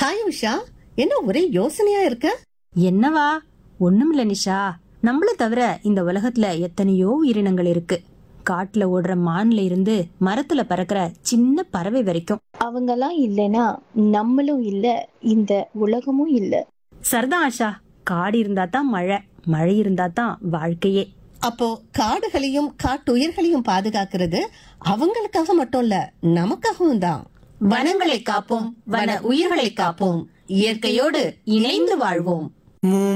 hi Usha என்ன ஒரே யோசனையா இருக்க என்னவா ஒண்ணுமில்ல நிஷா நம்மள தவிர இந்த உலகத்துல எத்தனையோ உயிரினங்கள் இருக்கு காட்டுல ஓடுற மான்ல இருந்து மரத்துல பறக்கிற சின்ன பறவை வரைக்கும் அவங்கெல்லாம் இல்லைன்னா நம்மளும் இல்ல இந்த உலகமும் இல்ல சரிதான் ஆஷா காடு இருந்தா தான் மழை மழை இருந்தா தான் வாழ்க்கையே அப்போ காடுகளையும் காட்டுயிர்களையும் பாதுகாக்கிறது அவங்களுக்காக மட்டும் இல்ல நமக்காகவும் தான் வனங்களை காப்போம் வன உயிர்களை காப்போம் இயற்கையோடு இணைந்து வாழ்வோம்